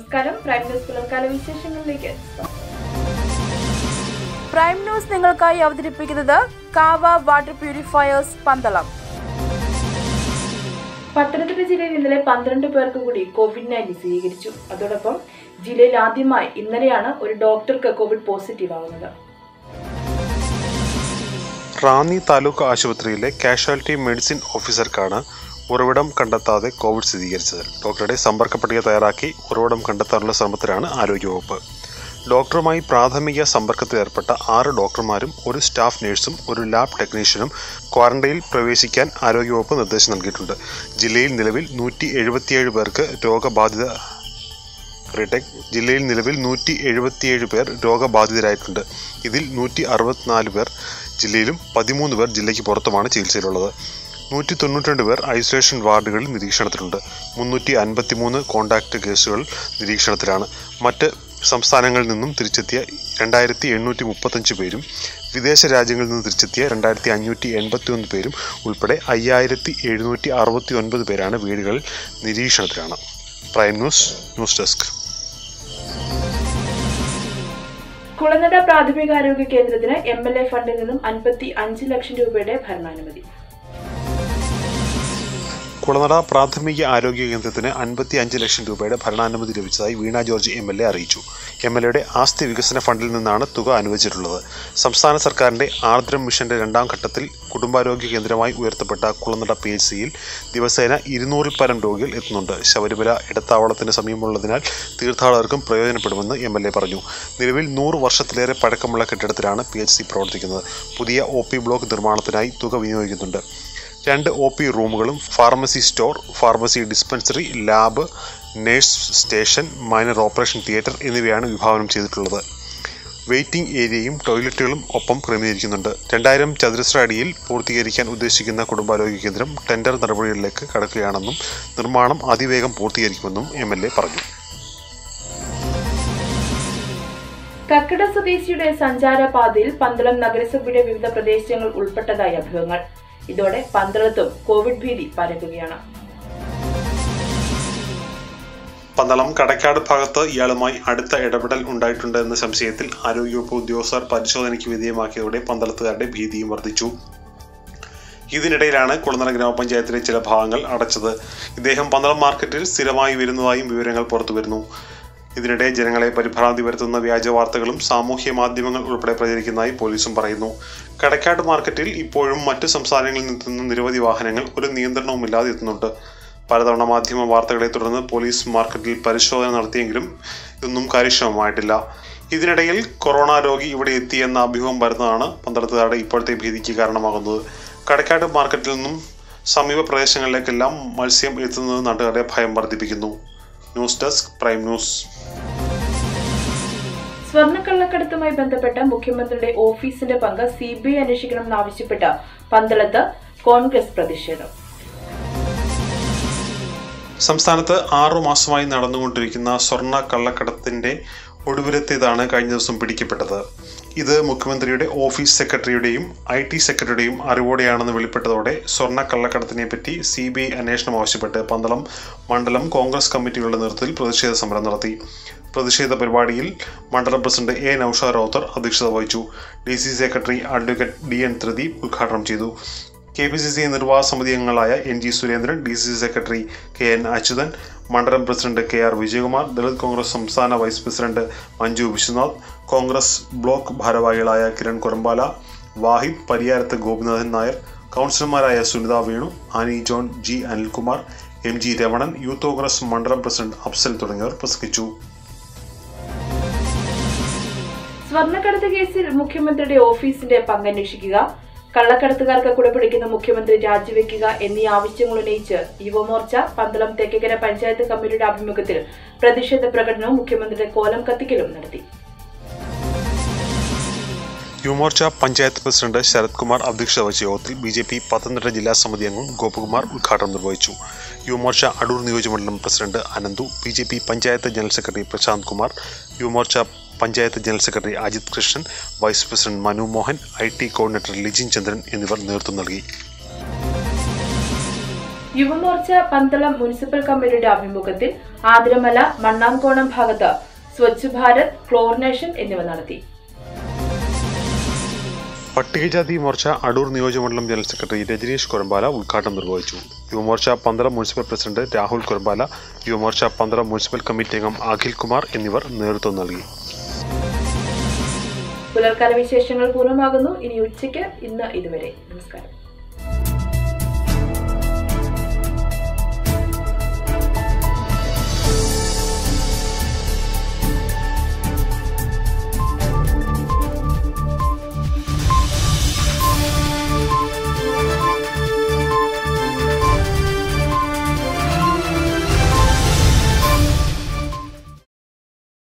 നമസ്കാരം prime news പുലർക്കാല വിശേഷങ്ങളിലേക്ക് സ്വാഗതം. പ്രൈം ന്യൂസ് നിങ്ങൾക്കായി അവതരിപ്പിക്കുന്നത് കാവ വാട്ടർ പ്യൂരിഫയേഴ്സ് പന്തളം പത്തനംതിട്ട ജില്ലയിൽ ഇന്നലെ പന്ത്രണ്ട് പേർക്ക് കൂടി കോവിഡ് നയൻറ്റീൻ സ്ഥിരീകരിച്ചു അതോടൊപ്പം ജില്ലയിൽ ആദ്യമായി ഇന്നലെയാണ് ഒരു ഡോക്ടർക്ക് കോവിഡ് പോസിറ്റീവ് ആവുന്നത് റാന്നി താലൂക്ക് ആശുപത്രിയിലെ കാഷ്വാലിറ്റി മെഡിസിൻ ഓഫീസർക്കാണ് ഉറവിടം കണ്ടെത്താതെ കോവിഡ് സ്ഥിരീകരിച്ചത് ഡോക്ടറുടെ സമ്പർക്ക പട്ടിക തയ്യാറാക്കി ഉറവിടം കണ്ടെത്താനുള്ള ശ്രമത്തിലാണ് ആരോഗ്യവകുപ്പ് ഡോക്ടറുമായി പ്രാഥമിക സമ്പർക്കത്തിൽ ഏർപ്പെട്ട ആറ് ഡോക്ടർമാരും ഒരു സ്റ്റാഫ് നഴ്സും ഒരു ലാബ് ടെക്നീഷ്യനും ക്വാറന്റൈനിൽ പ്രവേശിക്കാൻ ആരോഗ്യവകുപ്പ് നിർദ്ദേശം നൽകിയിട്ടുണ്ട് ജില്ലയിൽ നിലവിൽ നൂറ്റി എഴുപത്തിയേഴ് പേർക്ക് രോഗബാധിത റീടെക് ജില്ലയിൽ നിലവിൽ നൂറ്റി എഴുപത്തിയേഴ് പേർ രോഗബാധിതരായിട്ടുണ്ട് ഇതിൽ നൂറ്റി അറുപത്തിനാല് പേർ ജില്ലയിലും പതിമൂന്ന് പേർ ജില്ലയ്ക്ക് പുറത്തുമാണ് ചികിത്സയിലുള്ളത് നൂറ്റി തൊണ്ണൂറ്റിരണ്ട് പേർ ഐസൊലേഷൻ വാർഡുകളിൽ നിരീക്ഷണത്തിലുണ്ട് മുന്നൂറ്റി അൻപത്തിമൂന്ന് കോണ്ടാക്ട് കേസുകൾ നിരീക്ഷണത്തിലാണ് മറ്റ് സംസ്ഥാനങ്ങളിൽ നിന്നും തിരിച്ചെത്തിയ രണ്ടായിരത്തി എണ്ണൂറ്റി മുപ്പത്തഞ്ച് പേരും വിദേശ രാജ്യങ്ങളിൽ നിന്ന് തിരിച്ചെത്തിയ രണ്ടായിരത്തി അഞ്ഞൂറ്റി എൺപത്തി ഒന്ന് പേരും ഉൾപ്പെടെ അയ്യായിരത്തി എഴുന്നൂറ്റി അറുപത്തി ഒൻപത് പേരാണ് വീടുകളിൽ നിരീക്ഷണത്തിലാണ് prime news news desk Kulanada പ്രാഥമികാരോഗ്യ കേന്ദ്രത്തിന് എം എൽ എ ഫണ്ടിൽ നിന്നും അൻപത്തി അഞ്ച് ലക്ഷം രൂപയുടെ ഭരണാനുമതി കുളനട പ്രാഥമിക ആരോഗ്യ കേന്ദ്രത്തിന് അൻപത്തി അഞ്ച് ലക്ഷം രൂപയുടെ ഭരണാനുമതി ലഭിച്ചതായി Veena George M L A അറിയിച്ചു എം എൽ എയുടെ ആസ്തി വികസന ഫണ്ടിൽ നിന്നാണ് തുക അനുവദിച്ചിട്ടുള്ളത് സംസ്ഥാന സർക്കാരിന്റെ ആർദ്രം മിഷന്റെ രണ്ടാം ഘട്ടത്തിൽ കുടുംബാരോഗ്യ കേന്ദ്രമായി ഉയർത്തപ്പെട്ട കുളനട പി എച്ച് സിയിൽ ദിവസേന ഇരുന്നൂറിൽ പരം രോഗികൾ എത്തുന്നുണ്ട് ശബരിമല ഇടത്താവളത്തിന് സമീപമുള്ളതിനാൽ തീർത്ഥാടകർക്കും പ്രയോജനപ്പെടുമെന്ന് എം എൽ എ പറഞ്ഞു നിലവിൽ നൂറ് വർഷത്തിലേറെ പഴക്കമുള്ള കെട്ടിടത്തിലാണ് പി എച്ച് സി പ്രവർത്തിക്കുന്നത് പുതിയ ഒ പി ബ്ലോക്ക് നിർമ്മാണത്തിനായി തുക വിനിയോഗിക്കുന്നുണ്ട് രണ്ട് ഒ പി റൂമുകളും pharmacy store pharmacy dispensary lab nurse station minor operation theatre എന്നിവയാണ് വിഭാവനം ചെയ്തിട്ടുള്ളത് വെയിറ്റിംഗ് ഏരിയയും ടോയ്ലറ്റുകളും ഒപ്പം ക്രമീകരിക്കുന്നുണ്ട് രണ്ടായിരം ചതുരശ്ര അടിയിൽ പൂർത്തീകരിക്കാൻ ഉദ്ദേശിക്കുന്ന കുടുംബാരോഗ്യ കേന്ദ്രം ടെൻഡർ നടപടികളിലേക്ക് കടക്കുകയാണെന്നും നിർമ്മാണം അതിവേഗം പൂർത്തീകരിക്കുമെന്നും എം എൽ എ പറഞ്ഞു കക്കട സ്വദേശിയുടെ സഞ്ചാരപാതയിൽ പന്തളം നഗരസഭയുടെ വിവിധ പ്രദേശങ്ങൾ ഉൾപ്പെട്ടതായി അഭ്യൂഹങ്ങൾ ഇതോടെ പന്തളത്തും കോവിഡ് ഭീതി പരക്കുകയാണ് പന്തളം കടക്കാട് ഭാഗത്ത് ഇയാളുമായി അടുത്ത ഇടപെടൽ ഉണ്ടായിട്ടുണ്ട് എന്ന സംശയത്തിൽ ആരോഗ്യവകുപ്പ് ഉദ്യോഗസ്ഥർ പരിശോധനയ്ക്ക് വിധേയമാക്കിയതോടെ പന്തളത്തുകാരുടെ ഭീതിയും വർദ്ധിച്ചു ഇതിനിടയിലാണ് കുളനട ഗ്രാമപഞ്ചായത്തിലെ ചില ഭാഗങ്ങൾ അടച്ചത് ഇദ്ദേഹം പന്തളം മാർക്കറ്റിൽ സ്ഥിരമായി വരുന്നതായും വിവരങ്ങൾ പുറത്തുവരുന്നു ഇതിനിടെ ജനങ്ങളെ പരിഭ്രാന്തി വരുത്തുന്ന വ്യാജ വാർത്തകളും സാമൂഹ്യ മാധ്യമങ്ങൾ ഉൾപ്പെടെ പ്രചരിക്കുന്നതായി പോലീസും പറയുന്നു കടക്കാട് മാർക്കറ്റിൽ ഇപ്പോഴും മറ്റ് സംസ്ഥാനങ്ങളിൽ നിന്നെത്തുന്ന നിരവധി വാഹനങ്ങൾ ഒരു നിയന്ത്രണവുമില്ലാതെ എത്തുന്നുണ്ട് പലതവണ മാധ്യമ വാർത്തകളെ തുടർന്ന് പോലീസ് മാർക്കറ്റിൽ പരിശോധന നടത്തിയെങ്കിലും ഇതൊന്നും കാര്യക്ഷമമായിട്ടില്ല ഇതിനിടയിൽ കൊറോണ രോഗി ഇവിടെ എത്തിയെന്ന അഭ്യൂഹം വരുന്നതാണ് പന്തളത്തുകാരുടെ ഇപ്പോഴത്തെ ഭീതിക്ക് കാരണമാകുന്നത് കടക്കാട് മാർക്കറ്റിൽ നിന്നും സമീപ പ്രദേശങ്ങളിലേക്കെല്ലാം മത്സ്യം എത്തുന്നത് നാട്ടുകാരുടെ ഭയം വർദ്ധിപ്പിക്കുന്നു ന്യൂസ് ഡെസ്ക് പ്രൈം ന്യൂസ് സ്വർണ്ണക്കള്ളക്കടത്തുമായി ബന്ധപ്പെട്ട മുഖ്യമന്ത്രിയുടെ ഓഫീസിന്റെ പങ്ക് സി ബി ഐ അന്വേഷിക്കണമെന്നാവശ്യപ്പെട്ട് പന്തളത്ത് കോൺഗ്രസ് പ്രതിഷേധം സംസ്ഥാനത്ത് ആറു മാസമായി നടന്നുകൊണ്ടിരിക്കുന്ന സ്വർണ്ണ കള്ളക്കടത്തിന്റെ ഒടുവിലത്തേതാണ് കഴിഞ്ഞ ദിവസം പിടിക്കപ്പെട്ടത് ഇത് മുഖ്യമന്ത്രിയുടെ ഓഫീസ് സെക്രട്ടറിയുടെയും ഐ ടി സെക്രട്ടറിയുടെയും അറിവോടെയാണെന്ന് വെളിപ്പെട്ടതോടെ സ്വർണ്ണ കള്ളക്കടത്തിനെ പറ്റി സി ബി ഐ അന്വേഷണം ആവശ്യപ്പെട്ട് പന്തളം മണ്ഡലം കോൺഗ്രസ് കമ്മിറ്റികളുടെ നേതൃത്വത്തിൽ പ്രതിഷേധ സമരം നടത്തി പ്രതിഷേധ പരിപാടിയിൽ മണ്ഡലം പ്രസിഡന്റ് എ നൌഷാദ് റൌത്തർ അധ്യക്ഷത വഹിച്ചു D C secretary advocate D N Thrideep ഉദ്ഘാടനം ചെയ്തു കെ പി സി സി നിർവാഹക സമിതി അംഗങ്ങളായ N G Surendran D C C secretary K N Achuthan മണ്ഡലം president K R Vijayakumar Dalit Congress സംസ്ഥാന vice president Manju Viswanath Congress block ഭാരവാഹികളായ കിരൺ കൊറമ്പാല വാഹിദ് പരിയാരത്ത് ഗോപിനാഥൻ നായർ കൗൺസിലർമാരായ Sunitha Venu Annie John G Anilkumar M G Ramanan youth Congress മണ്ഡലം പ്രസിഡന്റ് അഫ്സൽ തുടങ്ങിയവർ പ്രസംഗിച്ചു സ്വർണ്ണക്കടത്ത് കേസിൽ മുഖ്യമന്ത്രിയുടെ ഓഫീസിന്റെ പങ്കന്വേഷിക്കുക കള്ളക്കടത്തുകാർക്ക് കുടപിടിക്കുന്ന മുഖ്യമന്ത്രി രാജിവെക്കുക എന്നീ ആവശ്യങ്ങൾ ഉന്നയിച്ച് യുവമോർച്ച പന്തളം തെക്കകര പഞ്ചായത്ത് കമ്മിറ്റിയുടെ ആഭിമുഖ്യത്തിൽ പ്രതിഷേധ പ്രകടനവും മുഖ്യമന്ത്രിയുടെ കോലം കത്തിക്കലും നടത്തി യുവമോർച്ച പഞ്ചായത്ത് പ്രസിഡന്റ് ശരത് കുമാർ അധ്യക്ഷത വഹിച്ച യോഗത്തിൽ ബി ജെ പി പത്തനംതിട്ട ജില്ലാ സമിതി അംഗം ഗോപകുമാർ ഉദ്ഘാടനം നിർവഹിച്ചു യുവമോർച്ച അടൂർ നിയോജകമണ്ഡലം president Ananthu B J P panchayat general secretary Prashanth Kumar Yuva Morcha panchayat general secretary Ajith Krishnan vice president Manu Mohan I T coordinator Lijin Chandran എന്നിവർ നേതൃത്വം നൽകി യുവമോർച്ച പന്തളം മുനിസിപ്പൽ കമ്മിറ്റിയുടെ ആഭിമുഖ്യത്തിൽ ആതിരമല മണ്ണാംകോണം ഭാഗത്ത് സ്വച്ഛ് ഭാരത് ക്ലോറിനേഷൻ എന്നിവ നടത്തി പട്ടികജാതി മോർച്ച അടൂർ നിയോജകമണ്ഡലം ജനറൽ സെക്രട്ടറി രജനീഷ് കൊരമ്പാല ഉദ്ഘാടനം നിർവഹിച്ചു Yuva Morcha Pandalam municipal president Rahul Korampala Yuva Morcha Pandalam municipal committee അംഗം അഖിൽ കുമാർ എന്നിവർ നേതൃത്വം നൽകി പുലർക്കാല വിശേഷങ്ങൾ പൂർണ്ണമാകുന്നു ഇനി ഉച്ചയ്ക്ക് ഇന്ന് ഇതുവരെ നമസ്കാരം